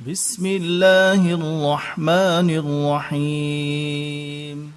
بسم الله الرحمن الرحيم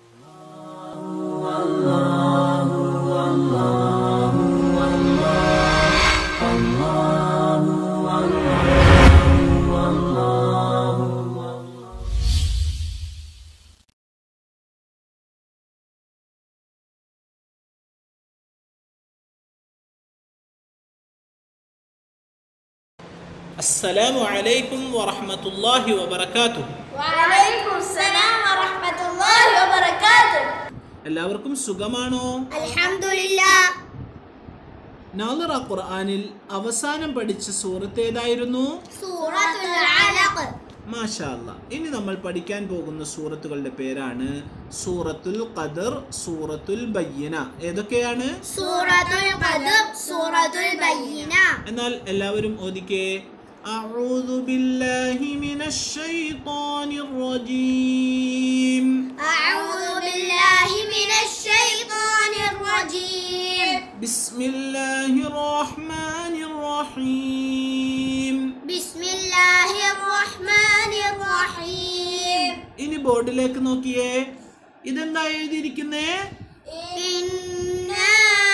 السلام عليكم ورحمة الله وبركاته وعليكم السلام ورحمة الله وبركاته എല്ലാവർക്കും സുഖമാണോ الحمد لله നാദിറ ഖുർആനിൽ അവസാനം പഠിച്ച സൂറത്ത് ഏതായിരുന്നു سورة العلق മാഷാ അല്ലാ ഇനി നമ്മൾ പഠിക്കാൻ പോകുന്ന സൂറത്തുകളുടെ പേരാണ് സൂറത്തുൽ ഖദർ സൂറത്തുൽ ബയ്യന ഏതൊക്കെയാണ് سورة القدر سورة البينة എന്നാൽ എല്ലാവരും ഓദിക്കേ أعوذ بالله من الشيطان الرجيم أعوذ بالله من الشيطان الرجيم بسم الله الرحمن الرحيم بسم الله الرحمن الرحيم ഇനി ബോർഡിലേക്ക് നോക്കിയേ ഇതെന്താ എഴുതിയിരിക്കുന്നേ إنا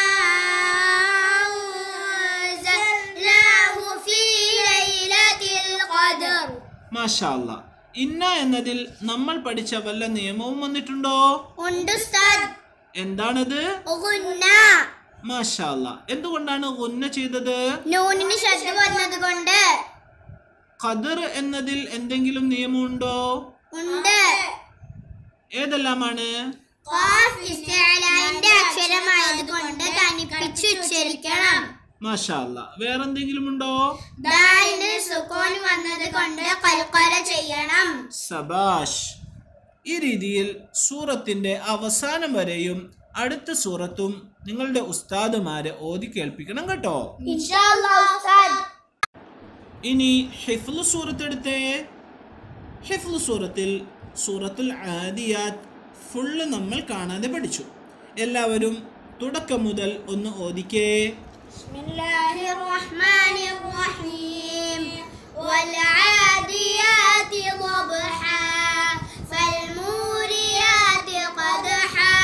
أنزلناه في ليلة القدر മാഷാ അല്ലാ ഇന്ന എന്നതിൽ നമ്മൾ പഠിച്ച വല്ല നിയമവും വന്നിട്ടുണ്ടോ ഉണ്ട് ഉസ്താദ് എന്താണത് ഗുന്ന മാഷാ അല്ലാ എന്തുകൊണ്ടാണ് ഗുന്ന ചെയ്തത് നൂനിന് ശ്രദ്ധ വന്നത് കൊണ്ട് ഖദർ എന്നതിൽ എന്തെങ്കിലും നിയമമുണ്ടോ ഉണ്ട് ഏതെല്ലാമാണ് ഖാഫ് ഇസ്തിഅലാന്റെ അക്ഷരമായത് കൊണ്ട് തനിപ്പിച്ച് ഉച്ചരിക്കണം മാഷാ അല്ലാ വേറെന്തെങ്കിലും ഉണ്ടോ ദാലിന് സുക്കൂൻ വന്നത് കൊണ്ട് കൽക്കല ചെയ്യണം സബാഷ് ഈ രീതിയിൽ സൂറത്തിന്റെ അവസാനം വരെയും അടുത്ത സൂറത്തും നിങ്ങളുടെ ഉസ്താദുമാരെ ഓതി കേൾപ്പിക്കണം കേട്ടോ ഇൻഷാല്ലാഹ് ഉസ്താദ് ഇനി ഹിഫ്ലു സൂറത്ത് എടുത്തേ ഹിഫ്ലു സൂറത്തിൽ സൂറത്തുൽ ആദിയാത്ത് ഫുള്ള് നമ്മൾ കാണാതെ പഠിച്ചു എല്ലാവരും തുടക്കം മുതൽ ഒന്ന് ഓദിക്കേ بسم الله الرحمن الرحيم والعاديات ضبحا فالموريات قدحا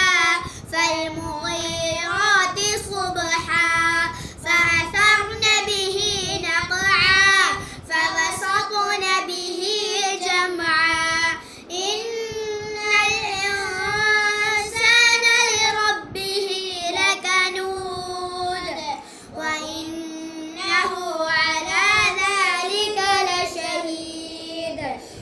فالمغيرات صبحا فأثرن به نقعا فوسطن به جمعا إن الإنسان لربه لكنود وإنه على ذلك لشهيد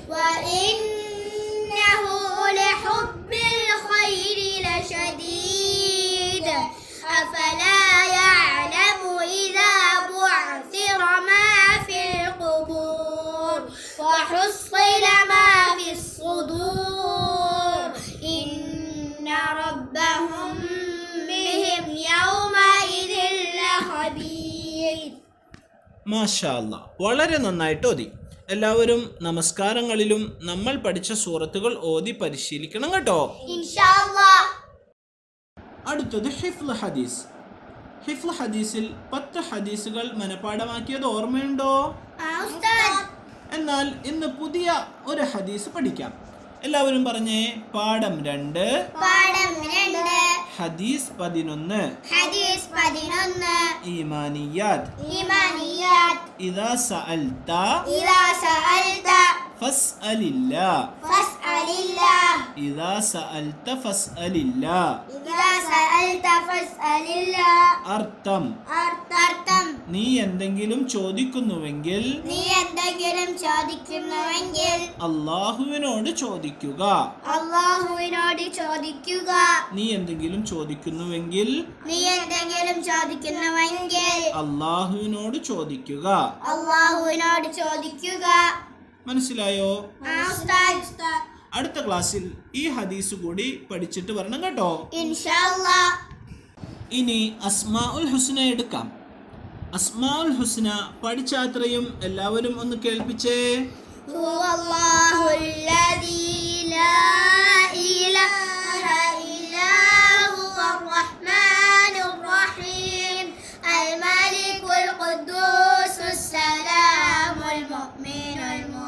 وإنه لحب الخير لشديد أفلا يعلم إذا بعثر ما في القبور وحصل ما في الصدور إن ربهم بهم يومئذ لخبير മാഷാ അല്ലാ വളരെ നന്നായിട്ട് ഓതി എല്ലാവരും നമസ്കാരങ്ങളിലും നമ്മൾ പഠിച്ച സൂറത്തുകൾ ഓതി പരിശീലിക്കണം കേട്ടോ إن شاء الله അടുത്തത് ഹിഫ്ൽ ഹദീസ് ഹിഫ്ൽ ഹദീസിൽ പത്ത് ഹദീസുകൾ മനഃപ്പാടമാക്കിയത് ഓർമ്മയുണ്ടോ أستاذ എന്നാൽ ഇന്ന് പുതിയ ഒരു ഹദീസ് പഠിക്കാം എല്ലാവരും പറഞ്ഞേ പാഠം രണ്ട് പാഠം രണ്ട് ഹദീസ് പതിനൊന്ന് ഹദീസ് പതിനൊന്ന് ഈമാനിയാത്ത് ഇമാനിയാത്ത് ഇദാ സഅൽത ഇദാ സഅൽത ഫസ്അലില്ലാ ഫസ്അലില്ലാഹ് ഇദാ സഅൽത ഫസ്അലില്ലാ ഇദാ സഅൽത ഫസ്അലില്ലാഹ് അർത്ഥം അർത്ഥം നീ എന്തെങ്കിലും ചോദിക്കുന്നുവെങ്കിൽ നീ എന്തെങ്കിലും ചോദിക്കുന്നുവെങ്കിൽ അള്ളാഹുവിനോട് ചോദിക്കുക അള്ളാഹുവിനോട് ചോദിക്കുക നീ എന്തെങ്കിലും ചോദിക്കുന്നുവെങ്കിൽ നീ എന്തെങ്കിലും ചോദിക്കുന്നുവെങ്കിൽ അള്ളാഹുവിനോട് ചോദിക്കുക അള്ളാഹുവിനോട് ചോദിക്കുക മനസ്സിലായോ ആ ഉസ്താദ് അടുത്ത ക്ലാസ്സിൽ ഈ ഹദീസ് കൂടി പഠിച്ചിട്ട് വരണം കേട്ടോ ഇൻഷാ അല്ലാഹ് ഇനി അസ്മാ ഉൽ ഹുസ്ന എടുക്കാം അസ്മാ ഉൽ ഹുസ്ന പഠിച്ച അത്രയും എല്ലാവരും ഒന്ന് കേൾപ്പിച്ചേ هو الله الذي لا إله إلا هو الرحمن الرحيم الملك القدوس السلام المؤمن المهيمن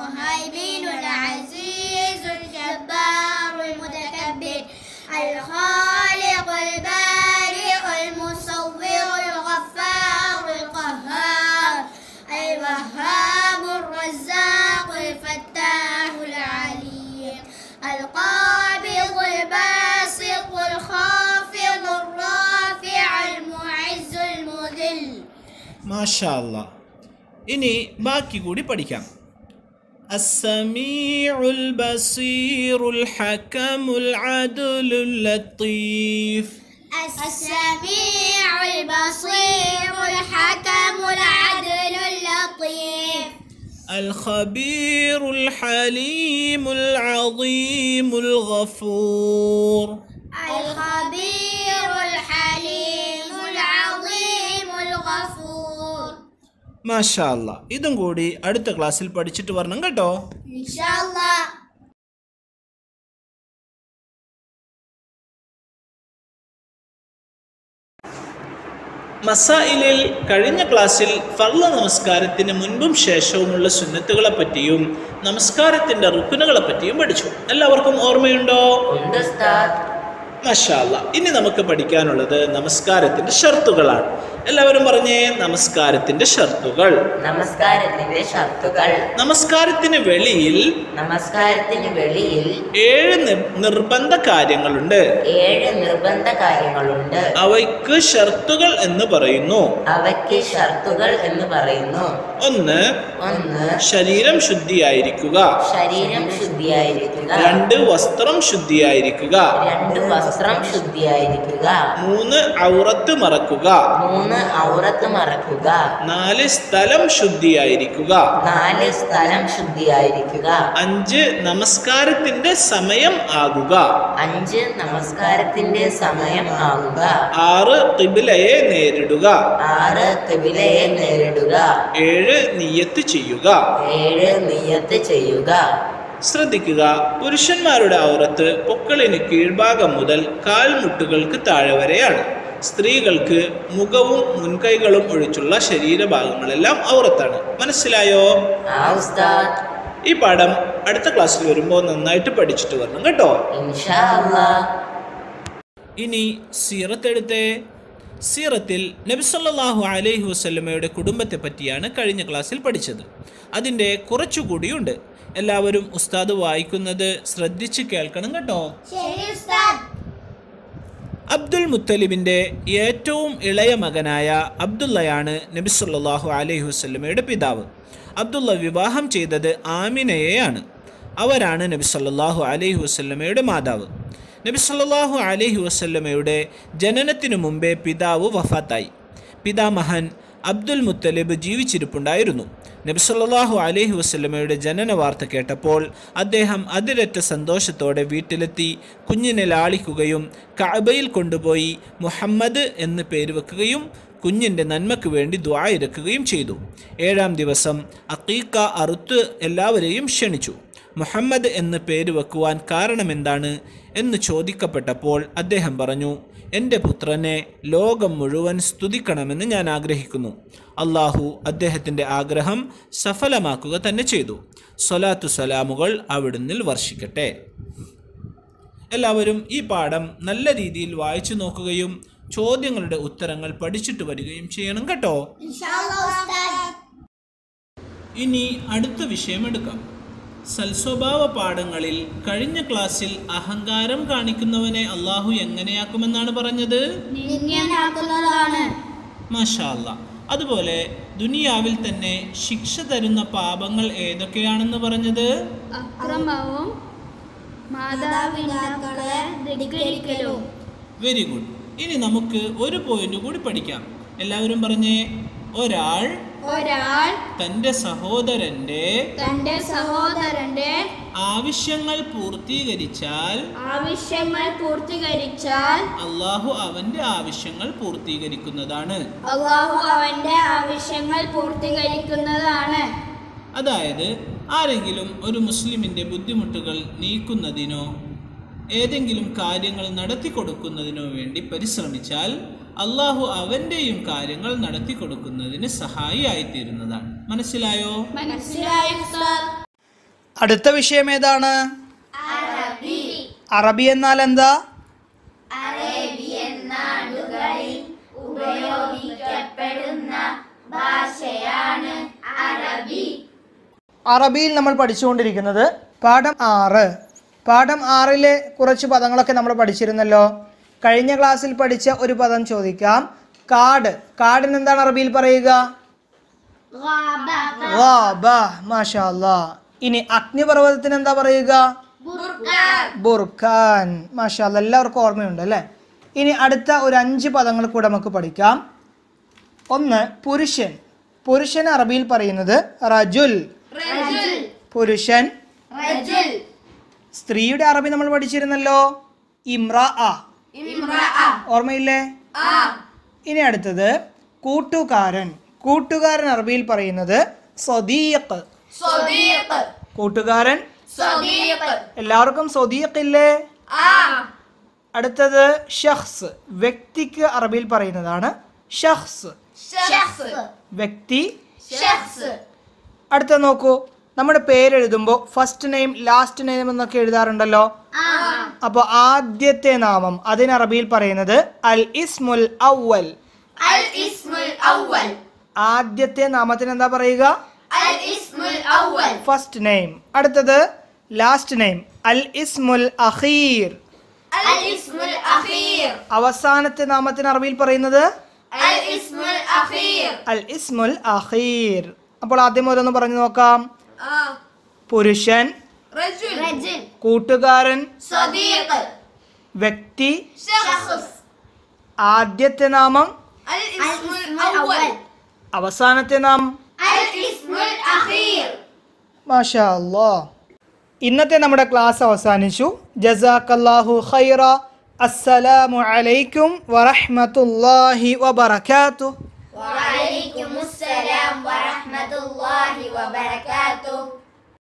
المهيمن العزيز الجبار المتكبر الخالق البارئ المصور الغفار القهار الوهاب الرزاق الفتاح العليم القابض الباسط الخافض الرافع المعز المذل മാഷാ അല്ലാ ഇനി ബാക്കി കൂടി പഠിക്കാം السميع البصير الحكم العدل اللطيف السميع البصير الحكم العدل اللطيف الخبير الحليم العظيم الغفور الخبير الحليم العظيم الغفور മാഷാ അല്ലാ ഇതും കൂടി അടുത്ത ക്ലാസ്സിൽ പഠിച്ചിട്ട് വരണം കേട്ടോ إن شاء الله മസായിലിൽ കഴിഞ്ഞ ക്ലാസ്സിൽ ഫർള നമസ്കാരത്തിന് മുൻപും ശേഷവുമുള്ള സുന്നത്തുകളെ പറ്റിയും നമസ്കാരത്തിന്റെ റുക്കുനുകളെ പറ്റിയും പഠിച്ചു എല്ലാവർക്കും ഓർമ്മയുണ്ടോ ഉണ്ട് ഉസ്താദ് മഷാല്ല ഇനി നമുക്ക് പഠിക്കാനുള്ളത് നമസ്കാരത്തിന്റെ ഷർത്തുകളാണ് എല്ലാവരും പറഞ്ഞേ നമസ്കാരത്തിന്റെ ഷർത്തുകൾ നമസ്കാരത്തിന്റെ ഷർത്തുകൾ നമസ്കാരത്തിന് വെളിയിൽ നമസ്കാരത്തിന് വെളിയിൽ ഏഴ് നിർ- നിർബന്ധ കാര്യങ്ങളുണ്ട് ഏഴ് നിർബന്ധ കാര്യങ്ങളുണ്ട് അവയ്ക്ക് ഷർത്തുകൾ എന്ന് പറയുന്നു അവയ്ക്ക് ഷർത്തുകൾ എന്ന് പറയുന്നു ഒന്ന് ഒന്ന് ശരീരം ശുദ്ധിയായിരിക്കുക ശരീരം ശുദ്ധിയായിരിക്കുക രണ്ട് വസ്ത്രം ശുദ്ധിയായിരിക്കുക രണ്ട് വസ്ത്രം ശുദ്ധിയായിരിക്കുക മൂന്ന് ഔറത്ത് മറക്കുക മൂന്ന് ഔറത്ത് മറക്കുക നാല് സ്ഥലം ശുദ്ധിയായിരിക്കുക നാല് സ്ഥലം ശുദ്ധിയായിരിക്കുക അഞ്ച് നമസ്കാരത്തിന്റെ സമയം ആകുക അഞ്ച് നമസ്കാരത്തിന്റെ സമയം ആകുക ആറ് കിബിലയെ നേരിടുക ആറ് കിബിലയെ നേരിടുക ഏഴ് നിയത്ത് ചെയ്യുക ഏഴ് നിയത്ത് ചെയ്യുക ശ്രദ്ധിക്കുക പുരുഷന്മാരുടെ ഔറത്ത് പൊക്കളിന് കീഴ്ഭാഗം മുതൽ കാൽമുട്ടുകൾക്ക് താഴെ വരെയാണ് സ്ത്രീകൾക്ക് മുഖവും മുൻകൈകളും ഒഴിച്ചുള്ള ശരീരഭാഗങ്ങളെല്ലാം ഔറത്താണ് മനസ്സിലായോ ആ ഉസ്താദ് ഈ പാഠം അടുത്ത ക്ലാസ്സിൽ വരുമ്പോൾ നന്നായിട്ട് പഠിച്ചിട്ട് വരണം കേട്ടോ ഇൻഷാ അല്ലാ ഇനി സീറത്ത് എടുത്തേ സീറത്തിൽ നബിസല്ലാഹു അലൈഹി വസ്ലമയുടെ കുടുംബത്തെ പറ്റിയാണ് കഴിഞ്ഞ ക്ലാസ്സിൽ പഠിച്ചത് അതിൻ്റെ കുറച്ചുകൂടിയുണ്ട് എല്ലാവരും ഉസ്താദ് വായിക്കുന്നത് ശ്രദ്ധിച്ച് കേൾക്കണം കേട്ടോ شيخ أستاذ അബ്ദുൽ മുത്തലിബിൻ്റെ ഏറ്റവും ഇളയ മകനായ അബ്ദുള്ളയാണ് നബി സല്ലല്ലാഹു അലൈഹി വസല്ലമയുടെ പിതാവ് അബ്ദുള്ള വിവാഹം ചെയ്തത് ആമിനയെയാണ് അവരാണ് നബി സല്ലല്ലാഹു അലൈഹി വസല്ലമയുടെ മാതാവ് നബി സല്ലല്ലാഹു അലൈഹി വസല്ലമയുടെ ജനനത്തിനു മുമ്പേ പിതാവ് വഫാത്തായി പിതാമഹൻ അബ്ദുൽ മുത്തലിബ് ജീവിച്ചിരിപ്പുണ്ടായിരുന്നു നബി സല്ലല്ലാഹു അലൈഹി വസല്ലമയുടെ ജനന വാർത്ത കേട്ടപ്പോൾ അദ്ദേഹം അതിരറ്റ സന്തോഷത്തോടെ വീട്ടിലെത്തി കുഞ്ഞിനെ ലാളിക്കുകയും കഅബയിൽ കൊണ്ടുപോയി മുഹമ്മദ് എന്ന് പേര് വെക്കുകയും കുഞ്ഞിൻ്റെ നന്മയ്ക്ക് വേണ്ടി ദ്വായിരക്കുകയും ചെയ്തു ഏഴാം ദിവസം അക്കീക്ക അറുത്ത് എല്ലാവരെയും ക്ഷണിച്ചു മുഹമ്മദ് എന്ന് പേര് വെക്കുവാൻ കാരണമെന്താണ് എന്ന് ചോദിക്കപ്പെട്ടപ്പോൾ അദ്ദേഹം പറഞ്ഞു എൻ്റെ പുത്രനെ ലോകം മുഴുവൻ സ്തുതിക്കണമെന്ന് ഞാൻ ആഗ്രഹിക്കുന്നു അള്ളാഹു അദ്ദേഹത്തിൻ്റെ ആഗ്രഹം സഫലമാക്കുക തന്നെ ചെയ്തു സ്വലാത്തു സലാമുകൾ അവിടുന്ന് വർഷിക്കട്ടെ എല്ലാവരും ഈ പാഠം നല്ല രീതിയിൽ വായിച്ചു നോക്കുകയും ചോദ്യങ്ങളുടെ ഉത്തരങ്ങൾ പഠിച്ചിട്ട് വരികയും ചെയ്യണം കേട്ടോ إن شاء الله أستاذ ഇനി അടുത്ത വിഷയം എടുക്കാം സൽസ്വഭാവ പാഠങ്ങളിൽ കഴിഞ്ഞ ക്ലാസ്സിൽ അഹങ്കാരം കാണിക്കുന്നവനെ അള്ളാഹു എങ്ങനെയാക്കുമെന്നാണ് പറഞ്ഞത് നിന്യനാക്കുന്നതാണ് മാഷാ അല്ലാ അതുപോലെ ദുനിയാവിൽ തന്നെ ശിക്ഷ തരുന്ന പാപങ്ങൾ ഏതൊക്കെയാണെന്ന് പറഞ്ഞത് അക്രമവും മാതാപിതാക്കളെ ധിക്കരിക്കലും വെരി ഗുഡ് ഇനി നമുക്ക് ഒരു പോയിന്റ് കൂടി പഠിക്കാം എല്ലാവരും പറഞ്ഞേ ഒരാൾ ഒരാൾ തൻ്റെ സഹോദരൻ്റെ തന്റെ സഹോദരന്റെ ആവശ്യങ്ങൾ പൂർത്തീകരിച്ചാൽ ആവശ്യങ്ങൾ പൂർത്തീകരിച്ചാൽ അള്ളാഹു അവൻ്റെ ആവശ്യങ്ങൾ പൂർത്തീകരിക്കുന്നതാണ് അള്ളാഹു അവന്റെ ആവശ്യങ്ങൾ പൂർത്തീകരിക്കുന്നതാണ് അതായത് ആരെങ്കിലും ഒരു മുസ്ലിമിൻ്റെ ബുദ്ധിമുട്ടുകൾ നീക്കുന്നതിനോ ഏതെങ്കിലും കാര്യങ്ങൾ നടത്തി കൊടുക്കുന്നതിനോ വേണ്ടി പരിശ്രമിച്ചാൽ അള്ളാഹു അവൻ്റെയും കാര്യങ്ങൾ നടത്തി കൊടുക്കുന്നതിന് സഹായിയായിത്തീരുന്നതാണ് മനസ്സിലായോ മനസ്സിലായി സർ അടുത്ത വിഷയം ഏതാണ് അറബി എന്നാൽ എന്താ അറബിയിൽ നമ്മൾ പഠിച്ചുകൊണ്ടിരിക്കുന്നത് പാഠം ആറ് പാഠം ആറിലെ കുറച്ച് പദങ്ങളൊക്കെ നമ്മൾ പഠിച്ചിരുന്നല്ലോ കഴിഞ്ഞ ക്ലാസ്സിൽ പഠിച്ച ഒരു പദം ചോദിക്കാം കാട് കാടിന് എന്താണ് അറബിയിൽ പറയുക ഗാബ മാഷാ അല്ലാ ഇനി അഗ്നിപർവ്വതത്തിന് എന്താ പറയുക ബുർഖാൻ മാഷാ അല്ലാ എല്ലാവർക്കും ഓർമ്മയുണ്ട് അല്ലേ ഇനി അടുത്ത ഒരു അഞ്ച് പദങ്ങൾ കൂടെ നമുക്ക് പഠിക്കാം ഒന്ന് പുരുഷൻ പുരുഷൻ അറബിയിൽ പറയുന്നത് റജുൽ പുരുഷൻ സ്ത്രീയുടെ അറബി നമ്മൾ പഠിച്ചിരുന്നല്ലോ ഇമ്ര ഓർമ്മയില്ലേ ഇനി അടുത്തത് കൂട്ടുകാരൻ കൂട്ടുകാരൻ അറബിയിൽ പറയുന്നത് സ്വദീഖ് കൂട്ടുകാരൻ എല്ലാവർക്കും സ്വദീഖ് ഇല്ലേ അടുത്തത് ഷഖ്സ് വ്യക്തിക്ക് അറബിയിൽ പറയുന്നതാണ് ഷഖ്സ് വ്യക്തി അടുത്ത നോക്കൂ നമ്മുടെ പേരെഴുതുമ്പോൾ ഫസ്റ്റ് നെയിം ലാസ്റ്റ് നെയിം എന്നൊക്കെ എഴുതാറുണ്ടല്ലോ അപ്പോൾ ആദ്യത്തെ നാമം അതിന് അറബിയിൽ പറയുന്നത് അൽ ഇസ്മുൽ അവൽ ആദ്യത്തെ നാമത്തിന് എന്താ പറയുക ഫസ്റ്റ് നെയിം അടുത്തത് ലാസ്റ്റ് നെയിം അൽ ഇസ്മുൽ അഖീർ അവസാനത്തെ നാമത്തിന് അറബിയിൽ പറയുന്നത് അൽ ഇസ്മുൽ അഖീർ അപ്പോൾ ആദ്യം ഓരോന്ന് പറഞ്ഞു നോക്കാം പുരുഷൻ കൂട്ടുകാരൻ വ്യക്തി ആദ്യത്തെ നാമം അവസാനത്തെ നാമം മാഷാ അല്ലാ ഇന്നത്തെ നമ്മുടെ ക്ലാസ് അവസാനിച്ചു ജസാക്കല്ലാഹു ഖൈറ അസ്സലാമു അലൈക്കും വറഹ്മത്തുള്ളാഹി വബറകാതുഹു وعليكم السلام ورحمة الله وبركاته